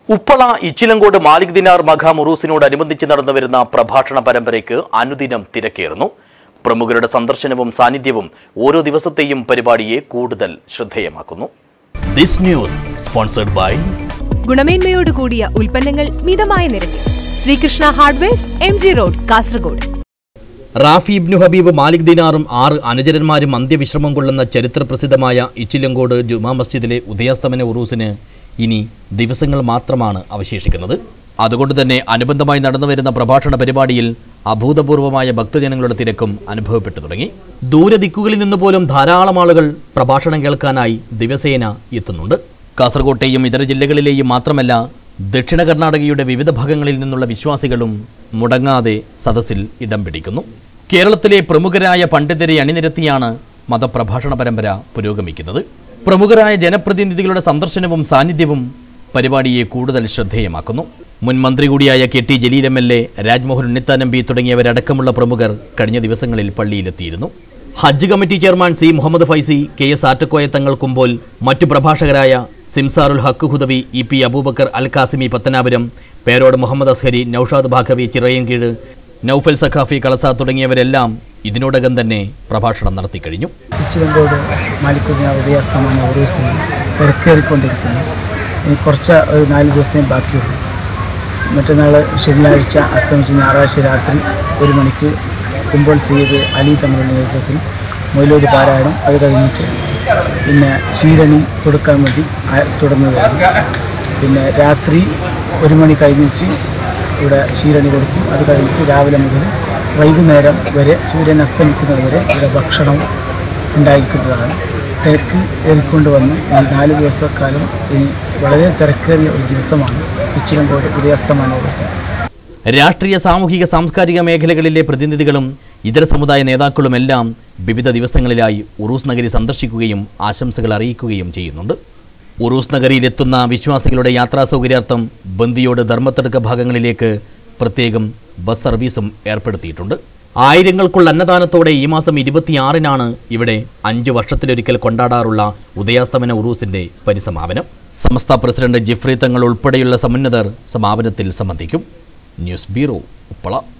ഉപ്പള ഇച്ചിലങ്കോട് മാലിക് ദിനാർ മഖാം ഉറൂസിനോടനുബന്ധിച്ച് നടന്നുവരുന്ന പ്രഭാഷണ പരമ്പരയ്ക്ക് അനുദിനം തിരക്കേറുന്നു പ്രമുഖരുടെ സന്ദർശനവും സാന്നിധ്യവും ഓരോ ദിവസത്തെയും പരിപാടിയെ കൂടുതൽ ശ്രദ്ധേയമാക്കുന്നു ദിസ് ന്യൂസ് സ്പോൺസർഡ് ബൈ ഗുണമേന്മയോട് കൂടിയ ഉൽപ്പന്നങ്ങൾ മിതമായ നിരക്കിൽ Sreekrishna hardwares M G road Kasaragod Rafi Ibn Habib Malik ദിനാറും ആറ് അനുചരന്മാരും അന്ത്യവിശ്രമം കൊള്ളുന്ന ചരിത്രപ്രസിദ്ധമായ ഇച്ചിലങ്കോട് ജുമാ മസ്ജിദിലെ ഉദയാസ്തമന ഉറൂസിന് ഇനി ദിവസങ്ങൾ മാത്രമാണ് അവശേഷിക്കുന്നത് അതുകൊണ്ട് തന്നെ അനുബന്ധമായി നടന്നുവരുന്ന പ്രഭാഷണ പരിപാടിയിൽ അഭൂതപൂർവമായ ഭക്തജനങ്ങളുടെ തിരക്കും അനുഭവപ്പെട്ടു തുടങ്ങി ദൂരദിക്കുകളിൽ നിന്ന് പോലും ധാരാളം ആളുകൾ പ്രഭാഷണം കേൾക്കാനായി ദിവസേന എത്തുന്നുണ്ട് കാസർകോട്ടെയും ഇതര ജില്ലകളിലെയും മാത്രമല്ല ദക്ഷിണ കർണാടകയുടെ വിവിധ ഭാഗങ്ങളിൽ നിന്നുള്ള വിശ്വാസികളും മുടങ്ങാതെ സദസ്സിൽ ഇടം പിടിക്കുന്നു കേരളത്തിലെ പ്രമുഖരായ പണ്ഡിതരെ അണിനിരത്തിയാണ് മതപ്രഭാഷണ പരമ്പര പുരോഗമിക്കുന്നത് പ്രമുഖരായ ജനപ്രതിനിധികളുടെ സന്ദർശനവും സാന്നിധ്യവും പരിപാടിയെ കൂടുതൽ ശ്രദ്ധേയമാക്കുന്നു മുൻ മന്ത്രി കൂടിയായ K T Jaleel M L A Rajmohan Unnithan M P തുടങ്ങിയവരടക്കമുള്ള പ്രമുഖർ കഴിഞ്ഞ ദിവസങ്ങളിൽ പള്ളിയിലെത്തിയിരുന്നു ഹജ്ജ് committee chairman C Muhammad Faizy K S Attakoya Thangal കുമ്പോൾ മറ്റു പ്രഭാഷകരായ സിംസാറുൽ ഹക്ക് ഹുദവി ഇ പി അബൂബക്കർ അൽ കാസിമി പത്തനാപുരം പേരോട് മുഹമ്മദ് അസ്ഹരി നൌഷാദ് ഭാഗവി ചിറയൻകീഴ് നൌഫൽ സഖാഫി കളസ തുടങ്ങിയവരെല്ലാം ഇതിനോടകം തന്നെ പ്രഭാഷണം നടത്തിക്കഴിഞ്ഞു ഉച്ചകങ്കോട് മാലിക്കുദിന ഉദയാസ്തമാന ഉറൂസിന് തിരക്കേറിക്കൊണ്ടിരിക്കുന്നു ഇനി കുറച്ച് ഒരു നാല് ദിവസമേ ബാക്കിയുള്ളൂ മറ്റന്നാൾ ശനിയാഴ്ച അസ്തമിച്ച് ഞായറാഴ്ച രാത്രി ഒരു മണിക്ക് കുമ്പോൾ സയ്യിദ് അലി തങ്ങളുടെ നേതൃത്വത്തിൽ മൊയിലോദ് പാരായണം അത് കഴിഞ്ഞിട്ട് പിന്നെ ശീരണി കൊടുക്കാൻ വേണ്ടി ആ- തുടങ്ങുകയായിരുന്നു പിന്നെ രാത്രി ഒരു മണി കഴിഞ്ഞിട്ട് ഇവിടെ ശീരണി കൊടുക്കും അത് കഴിഞ്ഞിട്ട് രാവിലെ മുതൽ വൈകുന്നേരം വരെ സൂര്യൻ അസ്തമിക്കുന്നത് വരെ ഇവിടെ ഭക്ഷണം ഉണ്ടായിരിക്കുന്നതാണ് തിരക്ക് ഏറിക്കൊണ്ട് വന്ന് ഈ നാല് ദിവസക്കാലം ഇനി വളരെ തിരക്കേറിയ ഒരു ദിവസമാണ് ഉച്ചിലങ്കോട് ഉദയാസ്തമാന ദിവസം രാഷ്ട്രീയ സാമൂഹിക സാംസ്കാരിക മേഖലകളിലെ പ്രതിനിധികളും ഇതര സമുദായ നേതാക്കളുമെല്ലാം വിവിധ ദിവസങ്ങളിലായി ഉറൂസ് നഗരി സന്ദർശിക്കുകയും ആശംസകൾ അറിയിക്കുകയും ചെയ്യുന്നുണ്ട് ഉറൂസ് നഗരിയിലെത്തുന്ന വിശ്വാസികളുടെ യാത്രാ സൗകര്യാർത്ഥം ബന്ദിയോട് ധർമ്മത്തടുക്ക ഭാഗങ്ങളിലേക്ക് പ്രത്യേകം ബസ് സർവീസും ഏർപ്പെടുത്തിയിട്ടുണ്ട് ആയിരങ്ങൾക്കുള്ള അന്നദാനത്തോടെ ഈ മാസം ഇരുപത്തിയാറിനാണ് ഇവിടെ അഞ്ചു വർഷത്തിലൊരിക്കൽ കൊണ്ടാടാറുള്ള ഉദയാസ്തമന ഉറൂസിന്റെ പരിസമാപനം സമസ്ത പ്രസിഡന്റ് ജിഫ്രി തങ്ങൾ ഉൾപ്പെടെയുള്ള സമുന്നതർ സമാപനത്തിൽ സംബന്ധിക്കും ന്യൂസ് ബ്യൂറോ ഉപ്പള